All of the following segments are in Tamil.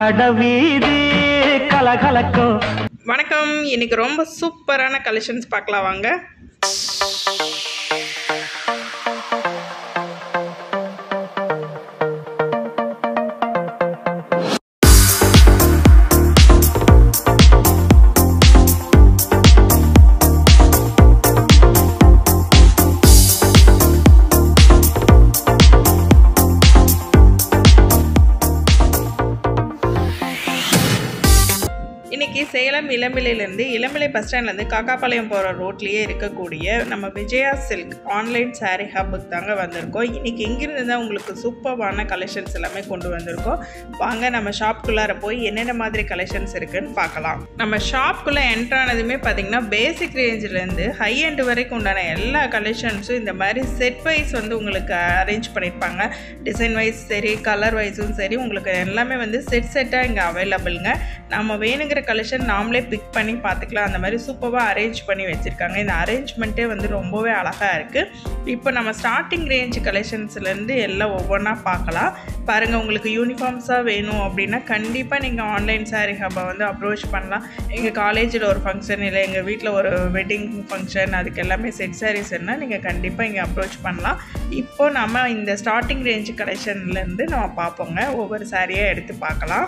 அடவீதி கலகலக்கும் வணக்கம் இன்னைக்கு ரொம்ப சூப்பரான கலெக்ஷன்ஸ் பார்க்கலாம் வாங்க இன்னைக்கு சேலம் இளம்பிலையிலேருந்து இளம்பிலை பஸ் ஸ்டாண்ட்லேருந்து காக்காப்பாளையம் போகிற ரோட்லேயே இருக்கக்கூடிய நம்ம விஜயா சில்க் ஆன்லைன் saree ஹப்புக்கு தாங்க வந்திருக்கோம் இன்னைக்கு இங்கிருந்து தான் உங்களுக்கு சூப்பர்வான கலெக்ஷன்ஸ் எல்லாமே கொண்டு வந்திருக்கோம் வாங்க நம்ம ஷாப்குள்ளார போய் என்னென்ன மாதிரி கலெக்ஷன்ஸ் இருக்குன்னு பார்க்கலாம் நம்ம ஷாப்குள்ளே என்ட்ரு ஆனதுமே பார்த்தீங்கன்னா பேசிக் ரேஞ்சிலேருந்து ஹை எண்ட் வரைக்கும் உண்டான எல்லா கலெக்ஷன்ஸும் இந்த மாதிரி செட் வைஸ் வந்து உங்களுக்கு அரேஞ்ச் பண்ணியிருப்பாங்க டிசைன் வைஸ் சரி கலர் வைஸும் சரி உங்களுக்கு எல்லாமே வந்து செட் செட்டாக இங்கே அவைலபிளுங்க நம்ம வேணுங்கிற கலெக்ஷன் நாமளே பிக் பண்ணி பார்த்துக்கலாம் அந்த மாதிரி சூப்பராக அரேஞ்ச் பண்ணி வச்சுருக்காங்க இந்த அரேஞ்ச்மெண்ட்டே வந்து ரொம்பவே அழகாக இருக்குது இப்போ நம்ம ஸ்டார்டிங் ரேஞ்ச் கலெக்ஷன்ஸ்லேருந்து எல்லாம் ஒவ்வொன்றா பார்க்கலாம் பாருங்கள் உங்களுக்கு யூனிஃபார்ம்ஸாக வேணும் அப்படின்னா கண்டிப்பாக நீங்கள் ஆன்லைன் saree ஹப்பை வந்து அப்ரோச் பண்ணலாம் எங்கள் காலேஜில் ஒரு ஃபங்க்ஷன் இல்லை எங்கள் வீட்டில் ஒரு வெட்டிங் ஃபங்க்ஷன் அதுக்கு எல்லாமே செட் சாரீஸ்னால் நீங்கள் கண்டிப்பாக இங்கே அப்ரோச் பண்ணலாம் இப்போ நம்ம இந்த ஸ்டார்டிங் ரேஞ்ச் கலெக்ஷன்லேருந்து நம்ம பார்ப்போங்க ஒவ்வொரு சாரியாக எடுத்து பார்க்கலாம்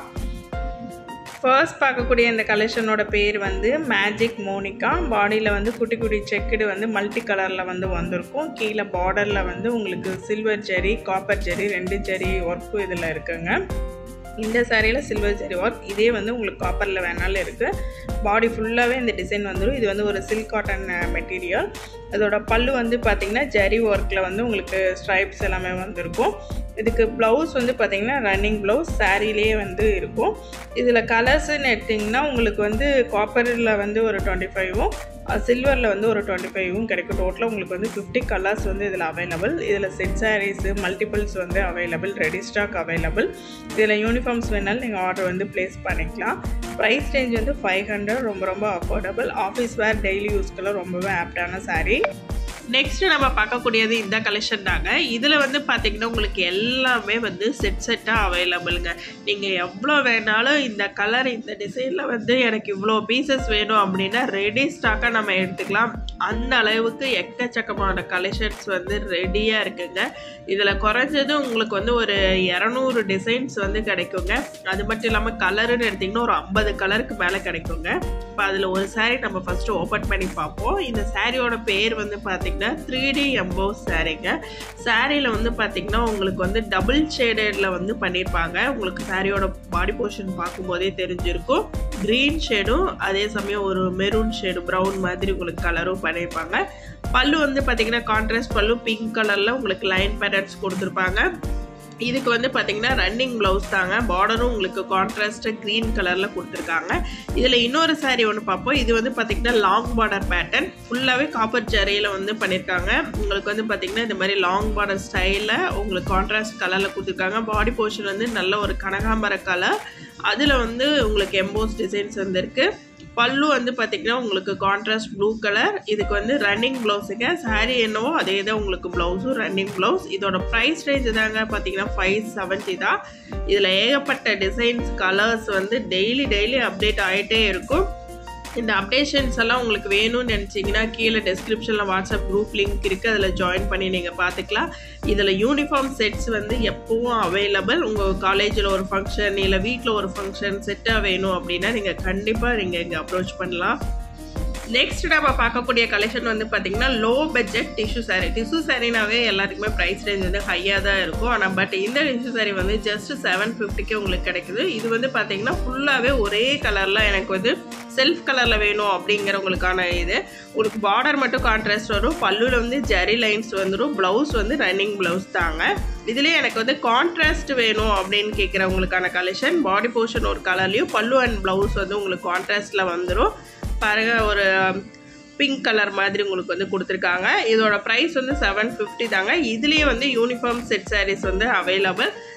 ஃபர்ஸ்ட் பார்க்கக்கூடிய இந்த கலெக்ஷனோட பேர் வந்து மேஜிக் மோனிகா பாடியில் வந்து குட்டி குட்டி செக்குடு வந்து மல்டி கலரில் வந்து வந்திருக்கும் கீழே பார்டரில் வந்து உங்களுக்கு சில்வர் ஜெரி காப்பர் ஜெரி ரெண்டு ஜெரி ஒர்க்கும் இதில் இருக்குங்க இந்த சாரியில் சில்வர் ஜெரி ஒர்க் இதே வந்து உங்களுக்கு காப்பரில் வேணாலும் இருக்குது பாடி ஃபுல்லாகவே இந்த டிசைன் வந்துடும் இது வந்து ஒரு சில்க் காட்டன் மெட்டீரியல் அதோட பல்லு வந்து பார்த்திங்கன்னா ஜரி ஒர்க்கில் வந்து உங்களுக்கு ஸ்ட்ரைப்ஸ் எல்லாமே வந்திருக்கும் இதுக்கு ப்ளவுஸ் வந்து பார்த்திங்கன்னா ரன்னிங் ப்ளவுஸ் சாரீலேயே வந்து இருக்கும் இதில் கலர்ஸ்ன்னு எடுத்திங்கன்னா உங்களுக்கு வந்து காப்பரில் வந்து ஒரு டுவெண்ட்டி ஃபைவும் சில்வரில் வந்து ஒரு டுவெண்ட்டி ஃபைவும் கிடைக்கும் டோட்டலாக உங்களுக்கு வந்து ஃபிஃப்டி கலர்ஸ் வந்து இதில் அவைலபிள் இதில் செட் சாரீஸு மல்டிபிள்ஸ் வந்து அவைலபிள் ரெடி ஸ்டாக் அவைலபிள் இதில் யூனிஃபார்ம்ஸ் வேணாலும் நீங்கள் ஆர்டர் வந்து ப்ளேஸ் பண்ணிக்கலாம் ப்ரைஸ் ரேஞ்ச் வந்து ஃபைவ் ஹண்ட்ரட் ரொம்ப ரொம்ப அஃபோர்டபுள் ஆஃபீஸ் வேர் டெய்லி யூஸ்க்கெல்லாம் ரொம்பவே ஆப்டான saree நெக்ஸ்ட் நம்ம பார்க்கக்கூடியது இந்த கலெக்ஷன் தாங்க இதில் வந்து பார்த்தீங்கன்னா உங்களுக்கு எல்லாமே வந்து செட் செட்டாக அவைலபிளுங்க நீங்கள் எவ்வளோ வேணாலும் இந்த கலர் இந்த டிசைனில் வந்து எனக்கு இவ்வளோ பீசஸ் வேணும் அப்படின்னா ரெடி ஸ்டாக்காக நம்ம எடுத்துக்கலாம் அந்த அளவுக்கு எக்கச்சக்கமான கலெக்ஷன்ஸ் வந்து ரெடியாக இருக்குங்க இதில் குறைஞ்சது உங்களுக்கு வந்து ஒரு இரநூறு டிசைன்ஸ் வந்து கிடைக்குங்க அது மட்டும் இல்லாமல் கலருன்னு எடுத்திங்கன்னா ஒரு ஐம்பது கலருக்கு மேலே கிடைக்குங்க இப்போ அதில் ஒரு saree நம்ம ஃபஸ்ட்டு ஓப்பன் பண்ணி பார்ப்போம் இந்த சாரியோட பேர் வந்து பார்த்திங்கன்னா த்ரீ டி எம்போஸ் சாரீங்க சாரியில் வந்து பார்த்திங்கன்னா உங்களுக்கு வந்து டபுள் ஷேடடில் வந்து பண்ணியிருப்பாங்க உங்களுக்கு சாரியோட பாடி போர்ஷன் பார்க்கும்போதே தெரிஞ்சிருக்கும் க்ரீன் ஷேடும் அதே சமயம் ஒரு மெரூன் ஷேடு ப்ரௌன் மாதிரி உங்களுக்கு கலரும் பண்ணியிருப்பாங்க பல்லு வந்து பார்த்திங்கன்னா கான்ட்ராஸ்ட் பல்லு பிங்க் கலரில் உங்களுக்கு லைன் பேட்டர்ன்ஸ் கொடுத்துருப்பாங்க இதுக்கு வந்து பார்த்தீங்கன்னா ரன்னிங் ப்ளவுஸ் தாங்க பார்டரும் உங்களுக்கு கான்ட்ராஸ்டாக க்ரீன் கலரில் கொடுத்துருக்காங்க இதில் இன்னொரு saree ஒன்று பார்ப்போம் இது வந்து பார்த்தீங்கன்னா லாங் பார்டர் பேட்டர்ன் ஃபுல்லாகவே காப்பர் ஜரியில் வந்து பண்ணியிருக்காங்க உங்களுக்கு வந்து பார்த்தீங்கன்னா இந்த மாதிரி லாங் பார்டர் ஸ்டைலில் உங்களுக்கு கான்ட்ராஸ்ட் கலரில் கொடுத்துருக்காங்க பாடி போர்ஷன் வந்து நல்ல ஒரு கனகாம்பர கலர் அதில் வந்து உங்களுக்கு எம்போஸ் டிசைன்ஸ் வந்துருக்கு பல்லு வந்து பார்த்திங்கன்னா உங்களுக்கு கான்ட்ராஸ்ட் ப்ளூ கலர் இதுக்கு வந்து ரன்னிங் ப்ளவுஸுங்க saree என்னவோ அதே தான் உங்களுக்கு ப்ளவுஸும் ரன்னிங் ப்ளவுஸ் இதோட ப்ரைஸ் ரேஞ்ச் தாங்க பார்த்தீங்கன்னா ஃபைவ் செவன்ட்டி தான் இதில் ஏகப்பட்ட டிசைன்ஸ் கலர்ஸ் வந்து டெய்லி டெய்லி அப்டேட் ஆகிட்டே இருக்கும் இந்த அப்டேஷன்ஸ் எல்லாம் உங்களுக்கு வேணும்னு நினச்சிங்கன்னா கீழே டெஸ்கிரிப்ஷனில் வாட்ஸ்அப் குரூப் லிங்க் இருக்குது அதில் ஜாயின் பண்ணி நீங்கள் பார்த்துக்கலாம் இதில் யூனிஃபார்ம் செட்ஸ் வந்து எப்பவும் அவைலபிள் உங்கள் காலேஜில் ஒரு ஃபங்க்ஷன் இல்லை வீட்டில் ஒரு ஃபங்க்ஷன் செட்டாக வேணும் அப்படின்னா நீங்கள் கண்டிப்பாக நீங்கள் இங்கே அப்ரோச் பண்ணலாம் நெக்ஸ்ட் நம்ம பார்க்கக்கூடிய கலெக்ஷன் வந்து பார்த்தீங்கன்னா low budget tissue saree tissue சாரீனாவே எல்லாத்துக்குமே ப்ரைஸ் ரேஞ்ச் வந்து ஹையாக தான் இருக்கும் ஆனால் பட் இந்த டிஷ்யூ saree வந்து ஜஸ்ட் செவன் ஃபிஃப்டிக்கே உங்களுக்கு கிடைக்குது இது வந்து பார்த்தீங்கன்னா ஃபுல்லாகவே ஒரே கலரில் எனக்கு வந்து செல்ஃப் கலரில் வேணும் அப்படிங்கிறவங்களுக்கான இது உங்களுக்கு பார்டர் மட்டும் கான்ட்ராஸ்ட் வரும் பல்லுவில் வந்து ஜெரி லைன்ஸ் வந்துடும் ப்ளவுஸ் வந்து ரன்னிங் ப்ளவுஸ் தாங்க இதுலேயே எனக்கு வந்து கான்ட்ராஸ்ட் வேணும் அப்படின்னு கேட்குறவங்களுக்கான கலெக்ஷன் பாடி போர்ஷன் ஒரு கலர்லேயும் பல்லு அண்ட் ப்ளவுஸ் வந்து உங்களுக்கு கான்ட்ராஸ்டில் வந்துடும் பாருங்க ஒரு பிங்க் கலர் மாதிரி உங்களுக்கு வந்து கொடுத்துருக்காங்க இதோட ப்ரைஸ் வந்து செவன் ஃபிஃப்டி தாங்க இதுலேயே வந்து யூனிஃபார்ம் செட் sarees வந்து அவைலபிள்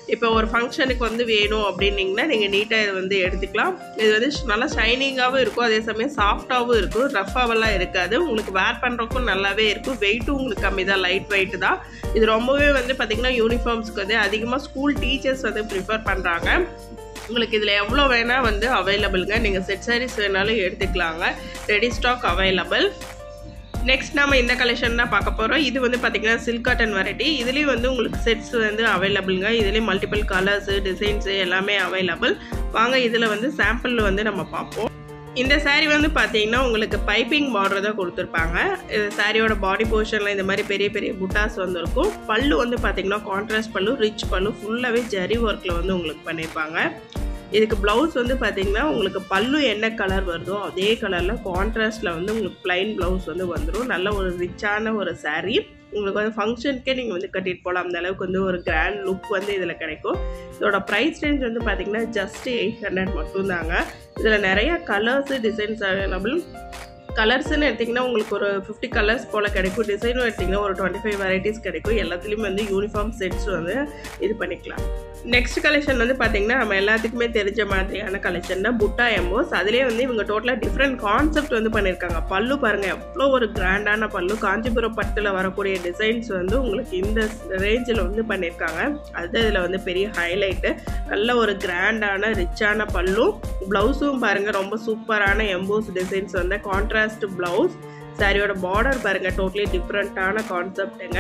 இப்போ ஒரு ஃபங்க்ஷனுக்கு வந்து வேணும் அப்படின்னீங்கன்னா நீங்கள் நீட்டாக இதை வந்து எடுத்துக்கலாம் இது வந்து ஷ்- நல்லா ஷைனிங்காகவும் இருக்கும் அதே சமயம் சாஃப்டாகவும் இருக்கும் ரஃபாவெல்லாம் இருக்காது உங்களுக்கு வேர் பண்ணுறக்கும் நல்லாவே இருக்கும் வெயிட்டும் உங்களுக்கு கம்மி தான் லைட் வெயிட் தான் இது ரொம்பவே வந்து பார்த்திங்கன்னா யூனிஃபார்ம்ஸ்க்கு வந்து அதிகமாக ஸ்கூல் டீச்சர்ஸ் வந்து ப்ரிஃபர் பண்ணுறாங்க உங்களுக்கு இதில் எவ்வளோ வேணால் வந்து அவைலபிளுங்க நீங்கள் செட் சாரீஸ் வேணாலும் எடுத்துக்கலாங்க ரெடி ஸ்டாக் அவைலபிள் நெக்ஸ்ட் நம்ம இந்த கலெக்ஷன் தான் பார்க்க போகிறோம் இது வந்து பார்த்திங்கன்னா சில்க் காட்டன் வெரைட்டி இதுலேயும் வந்து உங்களுக்கு செட்ஸ் வந்து அவைலபிளுங்க இதுலேயும் மல்டிபிள் கலர்ஸு டிசைன்ஸு எல்லாமே அவைலபிள் வாங்க இதில் வந்து சாம்பிள் வந்து நம்ம பார்ப்போம் இந்த saree வந்து பார்த்தீங்கன்னா உங்களுக்கு பைப்பிங் பார்டர் தான் கொடுத்துருப்பாங்க இது சாரியோட பாடி போர்ஷனில் இந்த மாதிரி பெரிய பெரிய புட்டாஸ் வந்துருக்கும் பல்லு வந்து பார்த்தீங்கன்னா கான்ட்ராஸ்ட் பல்லு ரிச் பல்லு ஃபுல்லாகவே ஜரி ஒர்க்கில் வந்து உங்களுக்கு பண்ணியிருப்பாங்க இதுக்கு ப்ளவுஸ் வந்து பார்த்தீங்கன்னா உங்களுக்கு பல்லு என்ன கலர் வருதோ அதே கலரில் கான்ட்ராஸ்டில் வந்து உங்களுக்கு ப்ளைன் ப்ளவுஸ் வந்து வந்துடும் நல்ல ஒரு ரிச்சான ஒரு saree உங்களுக்கு வந்து ஃபங்க்ஷனுக்கே நீங்கள் வந்து கட்டிட்டு போகலாம் அந்த அளவுக்கு வந்து ஒரு கிராண்ட் லுக் வந்து இதில் கிடைக்கும் இதோட ப்ரைஸ் ரேஞ்ச் வந்து பார்த்தீங்கன்னா ஜஸ்ட் எயிட் ஹண்ட்ரட் மட்டும்தாங்க இதில் நிறைய கலர்ஸு டிசைன்ஸ் அவைலபிள் கலர்ஸ்னு எடுத்திங்கன்னா உங்களுக்கு ஒரு ஃபிஃப்டி கலர்ஸ் போல் கிடைக்கும் டிசைனும் எடுத்திங்கன்னா ஒரு டுவெண்ட்டி ஃபைவ் வெரைட்டிஸ் கிடைக்கும் எல்லாத்துலேயும் வந்து யூனிஃபார்ம் செட்ஸ் வந்து இது பண்ணிக்கலாம் நெக்ஸ்ட் கலெக்ஷன் வந்து பார்த்தீங்கன்னா நம்ம எல்லாத்துக்குமே தெரிஞ்ச மாதிரியான கலெக்ஷன் தான் புட்டா எம்போஸ் அதுலேயே வந்து இவங்க டோட்டலாக டிஃப்ரெண்ட் கான்செப்ட் வந்து பண்ணியிருக்காங்க பல்லு பாருங்கள் எவ்வளோ ஒரு கிராண்டான பல்லு காஞ்சிபுரம் பட்டில் வரக்கூடிய டிசைன்ஸ் வந்து உங்களுக்கு இந்த ரேஞ்சில் வந்து பண்ணியிருக்காங்க அது இதில் வந்து பெரிய ஹைலைட்டு நல்ல ஒரு கிராண்டான ரிச்சான பல்லும் ப்ளவுஸும் பாருங்கள் ரொம்ப சூப்பரான எம்போஸ் டிசைன்ஸ் வந்து கான்ட்ராஸ்ட் ப்ளவுஸ் சாரியோட பார்டர் பாருங்கள் டோட்டலி டிஃப்ரெண்ட்டான கான்செப்ட்டுங்க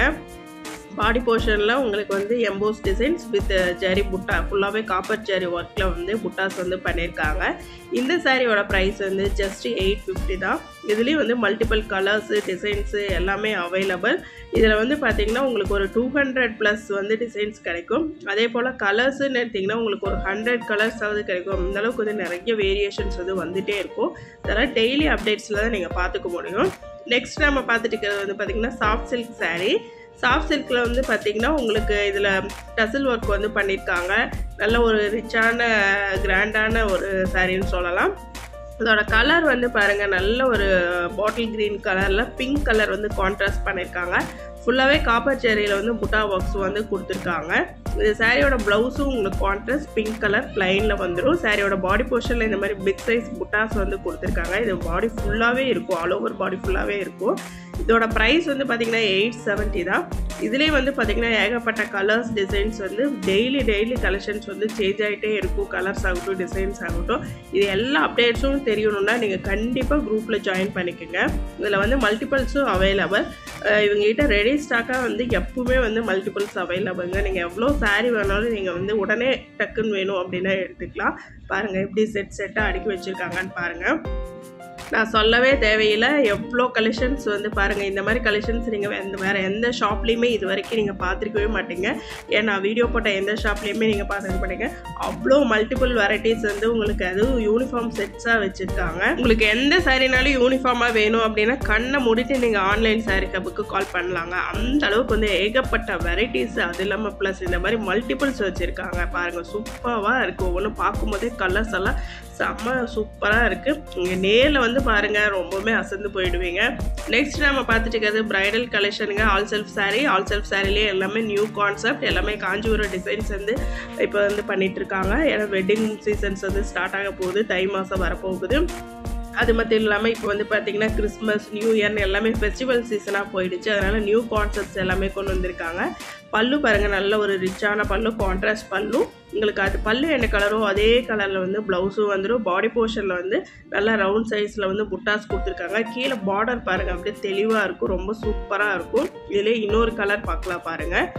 பாடி போர்ஷனில் உங்களுக்கு வந்து எம்போஸ் டிசைன்ஸ் வித் ஜரி புட்டா ஃபுல்லாகவே காப்பர் ஜரி ஒர்க்கில் வந்து புட்டாஸ் வந்து பண்ணியிருக்காங்க இந்த சாரியோட ப்ரைஸ் வந்து ஜஸ்ட் எயிட் ஃபிஃப்டி தான் இதுலேயும் வந்து மல்டிபிள் கலர்ஸு டிசைன்ஸு எல்லாமே அவைலபிள் இதில் வந்து பார்த்திங்கன்னா உங்களுக்கு ஒரு டூ ஹண்ட்ரட் ப்ளஸ் வந்து டிசைன்ஸ் கிடைக்கும் அதே போல் கலர்ஸுன்னு எடுத்திங்கன்னா உங்களுக்கு ஒரு ஹண்ட்ரட் கலர்ஸாவது கிடைக்கும் இந்த அளவுக்கு வந்து நிறைய வேரியேஷன்ஸ் வந்து வந்துகிட்டே இருக்கும் இதெல்லாம் டெய்லி அப்டேட்ஸில் தான் நீங்கள் பார்த்துக்க முடியும் நெக்ஸ்ட் நம்ம பார்த்துட்டு இருக்கிறது வந்து பார்த்திங்கன்னா சாஃப்ட் சில்க் saree சாஃப்ட் சில்கில் வந்து பார்த்திங்கன்னா உங்களுக்கு இதில் டசில் ஒர்க் வந்து பண்ணியிருக்காங்க நல்ல ஒரு ரிச்சான கிராண்டான ஒரு சாரின்னு சொல்லலாம் இதோட கலர் வந்து பாருங்கள் நல்ல ஒரு பாட்டில் க்ரீன் கலரில் பிங்க் கலர் வந்து கான்ட்ராஸ்ட் பண்ணியிருக்காங்க ஃபுல்லாகவே காப்பர் சேரியில் வந்து புட்டா ஒர்க்ஸ் வந்து கொடுத்துருக்காங்க இந்த சாரியோட ப்ளவுஸும் உங்களுக்கு கான்ட்ராஸ்ட் பிங்க் கலர் ப்ளைனில் வந்துடும் சாரியோட பாடி போர்ஷனில் இந்த மாதிரி பிக் சைஸ் புட்டாஸ் வந்து கொடுத்துருக்காங்க இது பாடி ஃபுல்லாகவே இருக்கும் ஆல் ஓவர் பாடி ஃபுல்லாகவே இருக்கும் இதோட ப்ரைஸ் வந்து பார்த்திங்கன்னா எயிட் செவன்ட்டி தான் இதுலேயே வந்து பார்த்திங்கன்னா ஏகப்பட்ட கலர்ஸ் டிசைன்ஸ் வந்து டெய்லி டெய்லி கலெக்ஷன்ஸ் வந்து சேஞ்ச் ஆகிட்டே இருக்கும் கலர்ஸ் ஆகட்டும் டிசைன்ஸ் ஆகட்டும் இது எல்லா அப்டேட்ஸும் தெரியணும்னா நீங்கள் கண்டிப்பாக குரூப்பில் ஜாயின் பண்ணிக்கோங்க இதில் வந்து மல்டிபிள்ஸும் அவைலபிள் இவங்ககிட்ட ரெடி ஸ்டாக்காக வந்து எப்பவுமே வந்து மல்டிபிள்ஸ் அவைலபிள்ங்க நீங்கள் எவ்வளோ saree வேணாலும் நீங்கள் வந்து உடனே டக்குன்னு வேணும் அப்படின்னா எடுத்துக்கலாம் பாருங்கள் எப்படி செட் செட்டாக அடுக்கி வச்சுருக்காங்கன்னு பாருங்கள் நான் சொல்லவே தேவையில்லை எவ்வளோ கலெக்ஷன்ஸ் வந்து பாருங்கள் இந்த மாதிரி கலெக்ஷன்ஸ் நீங்கள் எந்த வேறு எந்த ஷாப்லேயுமே இது வரைக்கும் நீங்கள் பார்த்துருக்கவே மாட்டீங்க ஏன்னா வீடியோ போட்ட எந்த ஷாப்லேயுமே நீங்கள் பார்த்துருக்க மாட்டீங்க அவ்வளோ மல்டிபிள் வெரைட்டிஸ் வந்து உங்களுக்கு அதுவும் யூனிஃபார்ம் செட்ஸாக வச்சுருக்காங்க உங்களுக்கு எந்த சாரினாலும் யூனிஃபார்மாக வேணும் அப்படின்னா கண்ணை மூடிட்டு நீங்கள் ஆன்லைன் சாரி கப்புக்கு கால் பண்ணலாங்க அந்த அளவுக்கு வந்து ஏகப்பட்ட வெரைட்டிஸ் அது இல்லாமல் ப்ளஸ் இந்த மாதிரி மல்டிபிள்ஸ் வச்சுருக்காங்க பாருங்கள் சூப்பராக இருக்குது ஒவ்வொன்றும் பார்க்கும்போதே கலர்ஸ் எல்லாம் செம்ம சூப்பராக இருக்குது நீங்கள் நேரில் வந்து பாருங்கள் ரொம்பவுமே அசந்து போயிடுவீங்க நெக்ஸ்ட் நம்ம பார்த்துட்டு இருக்கிறது பிரைடல் கலெக்ஷனுங்க all self saree all self சாரிலேயே எல்லாமே நியூ கான்செப்ட் எல்லாமே காஞ்சிபுரம் டிசைன்ஸ் வந்து இப்போ வந்து பண்ணிட்டு இருக்காங்க ஏன்னா வெட்டிங் சீசன்ஸ் வந்து ஸ்டார்ட் ஆக போகுது தை மாதம் வரப்போகுது அது மட்டும் இல்லாமல் இப்போ வந்து பார்த்தீங்கன்னா கிறிஸ்மஸ் நியூ இயர்னு எல்லாமே ஃபெஸ்டிவல் சீசனாக போயிடுச்சு அதனால் நியூ கான்செப்ட்ஸ் எல்லாமே கொண்டு வந்திருக்காங்க பல்லு பாருங்கள் நல்ல ஒரு ரிச்சான பல்லு கான்ட்ராஸ்ட் பல்லு உங்களுக்கு அது பல்லு என்ன கலரோ அதே கலரில் வந்து ப்ளவுஸும் வந்துடும் பாடி போர்ஷனில் வந்து நல்லா ரவுண்ட் சைஸில் வந்து புட்டாஸ் கொடுத்துருக்காங்க கீழே பார்டர் பாருங்கள் அப்படியே தெளிவாக இருக்கும் ரொம்ப சூப்பராக இருக்கும் இதிலே இன்னொரு கலர் பார்க்கலாம் பாருங்கள்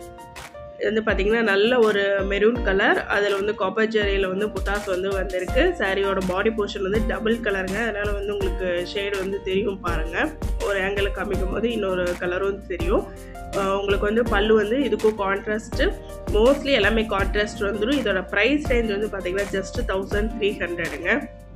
இது வந்து பார்த்திங்கன்னா நல்ல ஒரு மெரூன் கலர் அதில் வந்து காப்பர் ஜெரியில் வந்து புட்டாஸ் வந்து வந்திருக்கு சாரியோட பாடி போர்ஷன் வந்து டபுள் கலருங்க அதனால் வந்து உங்களுக்கு ஷேடு வந்து தெரியும் பாருங்கள் ஒரு ஆங்கிளில் காமிக்கும் போது இன்னொரு கலரும் தெரியும் அஹ் உங்களுக்கு வந்து பல்லு வந்து இதுக்கும் கான்ட்ராஸ்ட்டு மோஸ்ட்லி எல்லாமே கான்ட்ராஸ்ட் வந்துடும் இதோட ப்ரைஸ் ரேஞ்ச் வந்து பார்த்திங்கன்னா ஜஸ்ட் தௌசண்ட் த்ரீ ஹண்ட்ரடுங்க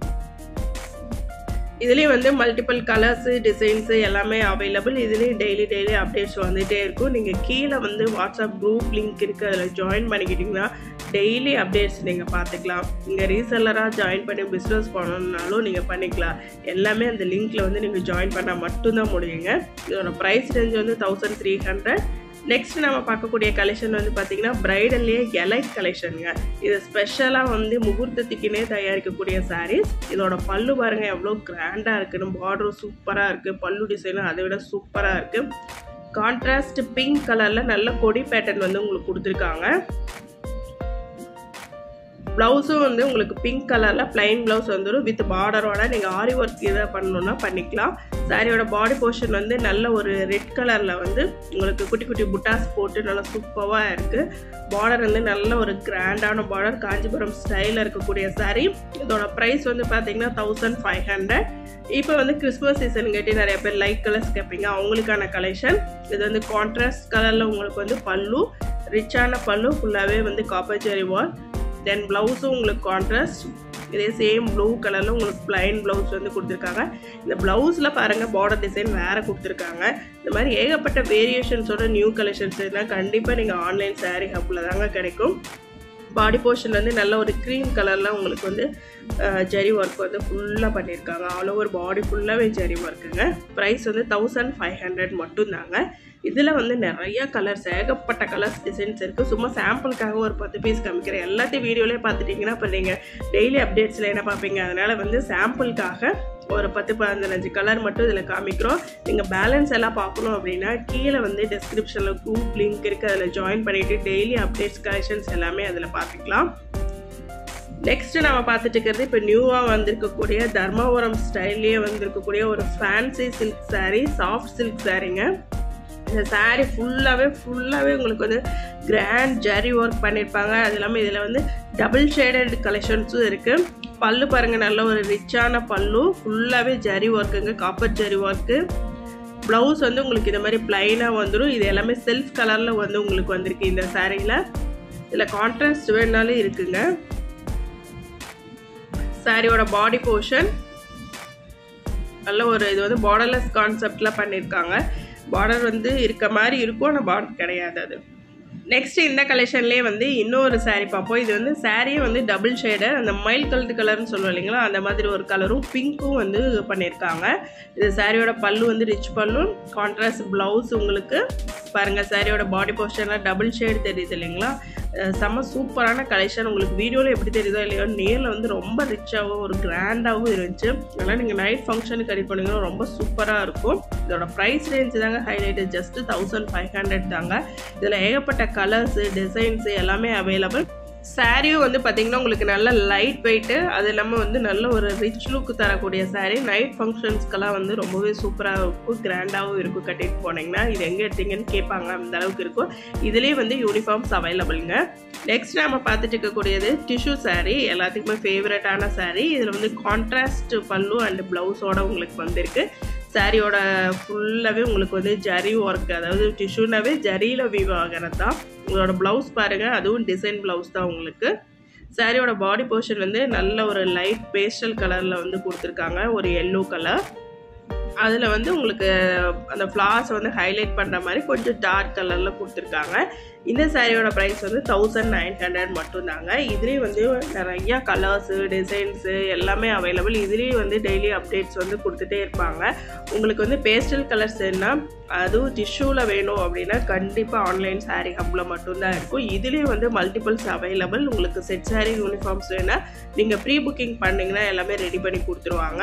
இதுலேயும் வந்து மல்டிபிள் கலர்ஸு டிசைன்ஸு எல்லாமே அவைலபிள் இதுலேயும் டெய்லி டெய்லி அப்டேட்ஸ் வந்துகிட்டே இருக்கும் நீங்கள் கீழே வந்து வாட்ஸ்அப் குரூப் லிங்க் இருக்குது அதில் ஜாயின் பண்ணிக்கிட்டிங்கன்னா டெய்லி அப்டேட்ஸ் நீங்கள் பார்த்துக்கலாம் நீங்கள் ரீசெல்லராக ஜாயின் பண்ணி பிஸ்னஸ் பண்ணணுன்னாலும் நீங்கள் பண்ணிக்கலாம் எல்லாமே அந்த லிங்க்கில் வந்து நீங்கள் ஜாயின் பண்ணால் மட்டும்தான் முடியுங்க இதோட ப்ரைஸ் ரேஞ்ச் வந்து தௌசண்ட் த்ரீ ஹண்ட்ரட் நெக்ஸ்ட் நம்ம பார்க்கக்கூடிய கலெக்ஷன் வந்து பார்த்தீங்கன்னா பிரைடல்லையே எலைட் கலெக்ஷனுங்க இது ஸ்பெஷலாக வந்து முகூர்த்தத்துக்குனே தயாரிக்கக்கூடிய சாரீஸ் இதோட பல்லு பாருங்க எவ்வளோ கிராண்டாக இருக்குன்னு பார்டரும் சூப்பராக இருக்குது பல்லு டிசைனும் அதை விட சூப்பராக இருக்குது கான்ட்ராஸ்ட் பிங்க் கலரில் நல்ல கொடி பேட்டர்ன் வந்து உங்களுக்கு கொடுத்துருக்காங்க ப்ளவுஸும் வந்து உங்களுக்கு பிங்க் கலரில் ப்ளைன் ப்ளவுஸ் வந்துடும் வித் பார்டரோட நீங்கள் ஆரி ஒர்க் இதை பண்ணணுன்னா பண்ணிக்கலாம் சாரியோட பாடி போர்ஷன் வந்து நல்ல ஒரு ரெட் கலரில் வந்து உங்களுக்கு குட்டி குட்டி புட்டாஸ் போட்டு நல்லா சூப்பராக இருக்குது பார்டர் வந்து நல்ல ஒரு கிராண்டான பார்டர் காஞ்சிபுரம் ஸ்டைலில் இருக்கக்கூடிய சாரீ இதோட ப்ரைஸ் வந்து பார்த்தீங்கன்னா தௌசண்ட் ஃபைவ் ஹண்ட்ரட் இப்போ வந்து கிறிஸ்மஸ் சீசன் கேட்டி நிறைய பேர் லைட் கலர்ஸ் கேட்பீங்க அவங்களுக்கான கலெக்ஷன் இது வந்து கான்ட்ராஸ்ட் கலரில் உங்களுக்கு வந்து பல்லு ரிச்சான பல்லு ஃபுல்லாகவே வந்து காப்பர் ஜெரி வால் தென் ப்ளவுஸும் உங்களுக்கு கான்ட்ராஸ்ட் இதே சேம் ப்ளூ கலரில் உங்களுக்கு ப்ளைன் ப்ளவுஸ் வந்து கொடுத்துருக்காங்க இந்த ப்ளவுஸில் பாருங்கள் பார்டர் டிசைன் வேறு கொடுத்துருக்காங்க இந்த மாதிரி ஏகப்பட்ட வேரியேஷன்ஸோட நியூ கலெக்ஷன்ஸ் எல்லாம் கண்டிப்பாக நீங்கள் ஆன்லைன் சாரீ ஹப்பில் தாங்க கிடைக்கும் பாடி போர்ஷன் வந்து நல்ல ஒரு க்ரீம் கலரில் உங்களுக்கு வந்து ஜரி ஒர்க் வந்து ஃபுல்லாக பண்ணியிருக்காங்க ஆல் ஓவர் பாடி ஃபுல்லாகவே ஜரி ஒர்க்குங்க ப்ரைஸ் வந்து தௌசண்ட் ஃபைவ் ஹண்ட்ரட் மட்டும்தாங்க இதில் வந்து நிறைய கலர்ஸ் ஏகப்பட்ட கலர்ஸ் டிசைன்ஸ் இருக்குது சும்மா சாம்பிளுக்காக ஒரு பத்து பீஸ் காமிக்கிறேன் எல்லாத்தையும் வீடியோலேயே பார்த்துட்டிங்கன்னா இப்போ நீங்கள் டெய்லி அப்டேட்ஸில் என்ன பார்ப்பீங்க அதனால் வந்து சாம்பிளுக்காக ஒரு பத்து பதினஞ்சு கலர் மட்டும் இதில் காமிக்கிறோம் நீங்கள் பேலன்ஸ் எல்லாம் பார்க்கணும் அப்படின்னா கீழே வந்து டிஸ்கிரிப்ஷனில் குரூப் லிங்க் இருக்குது அதில் ஜாயின் பண்ணிவிட்டு டெய்லி அப்டேட்ஸ் கலெக்ஷன்ஸ் எல்லாமே அதில் பார்த்துக்கலாம் நெக்ஸ்ட் நம்ம பார்த்துட்டு இருக்கிறது இப்போ நியூவாக வந்திருக்கக்கூடிய தர்மாபுரம் ஸ்டைல்லையே வந்திருக்கக்கூடிய ஒரு fancy silk sari soft silk சாரீங்க இந்த சாரீ ஃபுல்லாகவே ஃபுல்லாகவே உங்களுக்கு வந்து கிராண்ட் ஜரி ஒர்க் பண்ணியிருப்பாங்க அது இல்லாமல் இதில் வந்து டபுள் ஷேடட் கலெக்ஷன்ஸும் இருக்குது பல்லு பாருங்கள் நல்ல ஒரு ரிச்சான பல்லு ஃபுல்லாகவே ஜரி ஒர்க்குங்க காப்பர் ஜரி ஒர்க்கு ப்ளவுஸ் வந்து உங்களுக்கு இந்த மாதிரி ப்ளைனாக வந்துடும் இது எல்லாமே செல்ஃப் கலரில் வந்து உங்களுக்கு வந்திருக்கு இந்த சாரியில் இதில் கான்ட்ராஸ்ட் வேணாலும் இருக்குங்க சாரியோட பாடி போர்ஷன் நல்ல ஒரு இது வந்து பார்டர்லெஸ் கான்செப்டில் பண்ணியிருக்காங்க பார்டர் வந்து இருக்க மாதிரி இருக்கும் ஆனால் பார்டர் கிடையாது அது நெக்ஸ்ட் இந்த கலெக்ஷன்லேயே வந்து இன்னொரு சாரீ பார்ப்போம் இது வந்து சாரியே வந்து டபுள் ஷேடு அந்த மைல் கலர் கலர்னு சொல்லுவோம் இல்லைங்களா அந்த மாதிரி ஒரு கலரும் பிங்க்கும் வந்து பண்ணியிருக்காங்க இது சாரியோட பல்லு வந்து ரிச் பல்லு கான்ட்ராஸ்ட் ப்ளவுஸ் உங்களுக்கு பாருங்கள் சாரியோட பாடி போர்ஷனில் டபுள் ஷேடு தெரியுது இல்லைங்களா செம்ம சூப்பரான கலெக்ஷன் உங்களுக்கு வீடியோவில் எப்படி தெரியுதோ இல்லையோ நேரில் வந்து ரொம்ப ரிச்சாகவும் ஒரு கிராண்டாகவும் இருந்துச்சு அதனால் நீங்கள் நைட் ஃபங்க்ஷனுக்கு ரெடி பண்ணிங்கன்னா ரொம்ப சூப்பராக இருக்கும் இதோட ப்ரைஸ் ரேஞ்ச் தாங்க highlight just thousand five hundred தாங்க இதில் ஏகப்பட்ட கலர்ஸு டிசைன்ஸு எல்லாமே அவைலபிள் சாரியும் வந்து பார்த்திங்கன்னா உங்களுக்கு நல்ல லைட் வெயிட்டு அது இல்லாமல் வந்து நல்ல ஒரு ரிச் லுக் தரக்கூடிய சாரீ நைட் ஃபங்க்ஷன்ஸ்க்கெல்லாம் வந்து ரொம்பவே சூப்பராக இருக்கும் கிராண்டாகவும் இருக்கும் கட்டிட்டு போனீங்கன்னா இது எங்கே எடுத்தீங்கன்னு கேட்பாங்க அந்த அளவுக்கு இருக்கும் இதுலேயே வந்து யூனிஃபார்ம்ஸ் அவைலபிளுங்க நெக்ஸ்ட் நம்ம பார்த்துட்டு இருக்கக்கூடியது டிஷ்யூ சாரீ எல்லாத்துக்குமே ஃபேவரட்டான சாரீ இதில் வந்து கான்ட்ராஸ்ட் பல்லு அண்ட் ப்ளவுஸோட உங்களுக்கு வந்திருக்கு சாரியோட ஃபுல்லாகவே உங்களுக்கு வந்து ஜரி ஒர்க் அதாவது டிஷ்யூனாவே ஜரியில் வீவ் ஆகிறது தான் உங்களோட ப்ளவுஸ் பாருங்கள் அதுவும் டிசைன் ப்ளவுஸ் தான் உங்களுக்கு சாரியோட பாடி போர்ஷன் வந்து நல்ல ஒரு லைட் பேஸ்டல் கலரில் வந்து கொடுத்துருக்காங்க ஒரு எல்லோ கலர் அதில் வந்து உங்களுக்கு அந்த ஃப்ளார்ஸ் வந்து ஹைலைட் பண்ணுற மாதிரி கொஞ்சம் டார்க் கலரில் கொடுத்துருக்காங்க இந்த சாரியோட ப்ரைஸ் வந்து தௌசண்ட் நைன் ஹண்ட்ரட் மட்டும்தாங்க இதுலேயும் வந்து நிறையா கலர்ஸு டிசைன்ஸு எல்லாமே அவைலபிள் இதுலேயும் வந்து டெய்லி அப்டேட்ஸ் வந்து கொடுத்துட்டே இருப்பாங்க உங்களுக்கு வந்து பேஸ்டல் கலர்ஸ் என்ன அதுவும் டிஷ்யூவில் வேணும் அப்படின்னா கண்டிப்பாக ஆன்லைன் சாரீ ஹப்பில் மட்டும்தான் இருக்கும் இதுலேயும் வந்து மல்டிபிள்ஸ் அவைலபிள் உங்களுக்கு செட் சாரீ யூனிஃபார்ம்ஸ் வேணால் நீங்கள் ப்ரீ புக்கிங் பண்ணிங்கன்னா எல்லாமே ரெடி பண்ணி கொடுத்துருவாங்க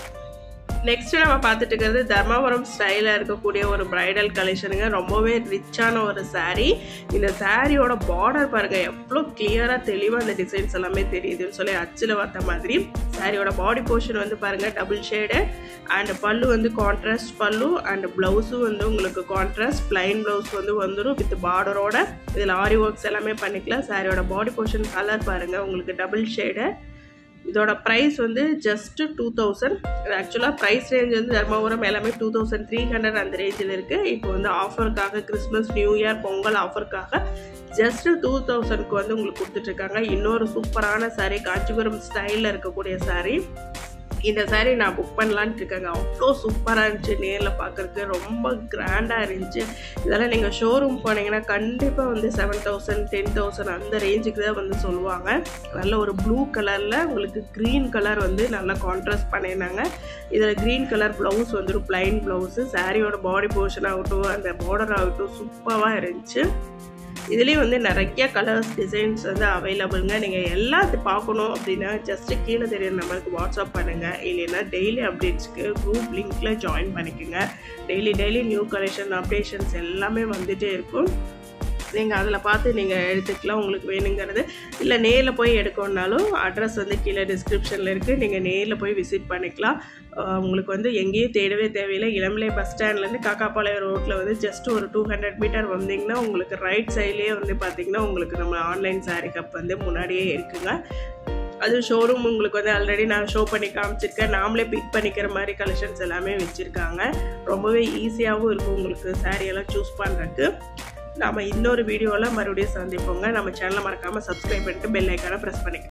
நெக்ஸ்ட் நம்ம பார்த்துட்டு இருக்கிறது தர்மாபுரம் ஸ்டைலில் இருக்கக்கூடிய ஒரு பிரைடல் கலெக்ஷனுங்க ரொம்பவே ரிச்சான ஒரு saree இந்த சாரியோட பார்டர் பாருங்கள் எவ்வளோ கிளியராக தெளிவாக அந்த டிசைன்ஸ் எல்லாமே தெரியுதுன்னு சொல்லி அச்சில் பார்த்த மாதிரி சாரியோட பாடி போர்ஷன் வந்து பாருங்கள் டபுள் ஷேடு அண்ட் பல்லு வந்து கான்ட்ராஸ்ட் பல்லு அண்ட் ப்ளவுஸும் வந்து உங்களுக்கு கான்ட்ராஸ்ட் பிளைன் ப்ளவுஸ் வந்து வந்துடும் வித் பார்டரோட இதில் ஆரி ஒர்க்ஸ் எல்லாமே பண்ணிக்கலாம் சாரியோட பாடி போர்ஷன் கலர் பாருங்கள் உங்களுக்கு டபுள் ஷேடு இதோட ப்ரைஸ் வந்து ஜஸ்ட்டு டூ தௌசண்ட் ஆக்சுவலாக ப்ரைஸ் ரேஞ்ச் வந்து தர்மபுரம் எல்லாமே டூ தௌசண்ட் த்ரீ ஹண்ட்ரட் அந்த ரேஞ்சில் இருக்குது இப்போ வந்து ஆஃபருக்காக கிறிஸ்மஸ் நியூ இயர் பொங்கல் ஆஃபருக்காக ஜஸ்ட்டு டூ தௌசண்ட்க்கு வந்து உங்களுக்கு கொடுத்துட்ருக்காங்க இன்னொரு சூப்பரான saree காஞ்சிபுரம் ஸ்டைலில் இருக்கக்கூடிய saree இந்த saree நான் புக் பண்ணலான்ட்டு இருக்கேங்க அவ்வளோ சூப்பராக இருந்துச்சு நேரில் பார்க்குறதுக்கு ரொம்ப கிராண்டாக இருந்துச்சு இதெல்லாம் நீங்கள் ஷோரூம் போனீங்கன்னா கண்டிப்பாக வந்து செவன் தௌசண்ட் டென் தௌசண்ட் அந்த ரேஞ்சுக்கு தான் வந்து சொல்லுவாங்க நல்ல ஒரு ப்ளூ கலரில் உங்களுக்கு க்ரீன் கலர் வந்து நல்லா கான்ட்ராஸ்ட் பண்ணியிருந்தாங்க இதில் க்ரீன் கலர் ப்ளவுஸ் வந்துடும் ப்ளைன் ப்ளவுஸு சாரியோட பாடி போர்ஷன் ஆகட்டும் அந்த பார்டர் ஆகட்டும் சூப்பராக இருந்துச்சு இதுலேயும் வந்து நிறைய கலர்ஸ் டிசைன்ஸ் வந்து அவைலபிளுங்க நீங்கள் எல்லாத்தையும் பார்க்கணும் அப்படின்னா ஜஸ்ட்டு கீழே தெரியுற நம்பருக்கு வாட்ஸ்அப் பண்ணுங்கள் இல்லைன்னா டெய்லி அப்டேட்ஸ்க்கு குரூப் லிங்க்கில் ஜாயின் பண்ணிக்கோங்க daily daily new collection updations எல்லாமே வந்துகிட்டே இருக்கும் நீங்கள் அதில் பார்த்து நீங்கள் எடுத்துக்கலாம் உங்களுக்கு வேணுங்கிறது இல்லை நேரில் போய் எடுக்கணுன்னாலும் அட்ரஸ் வந்து கீழே டிஸ்கிரிப்ஷனில் இருக்குது நீங்கள் நேரில் போய் விசிட் பண்ணிக்கலாம் ஆஹ் உங்களுக்கு வந்து எங்கேயும் தேடவே தேவையில்லை இளம்பிள்ளை பஸ் ஸ்டாண்ட்லேருந்து காக்காப்பாளையம் ரோட்டில் வந்து ஜஸ்ட் ஒரு டூ ஹண்ட்ரட் மீட்டர் வந்தீங்கன்னா உங்களுக்கு ரைட் சைட்லேயே வந்து பார்த்தீங்கன்னா உங்களுக்கு நம்ம ஆன்லைன் சாரீ கப் வந்து முன்னாடியே இருக்குங்க அது ஷோரூம் உங்களுக்கு வந்து ஆல்ரெடி நான் ஷோ பண்ணி காமிச்சிருக்கேன் நாமளே பிக் பண்ணிக்கிற மாதிரி கலெக்ஷன்ஸ் எல்லாமே வச்சுருக்காங்க ரொம்பவே ஈஸியாகவும் இருக்கும் உங்களுக்கு saree எல்லாம் சூஸ் பண்ணுறதுக்கு நாம இன்னொரு வீடியோவில் மறுபடியும் சந்திப்போங்க நம்ம சேனலை மறக்காமல் சப்ஸ்கிரைப் பண்ணிட்டு பெல் ஐக்கானை ப்ரெஸ் பண்ணிக்கோங்க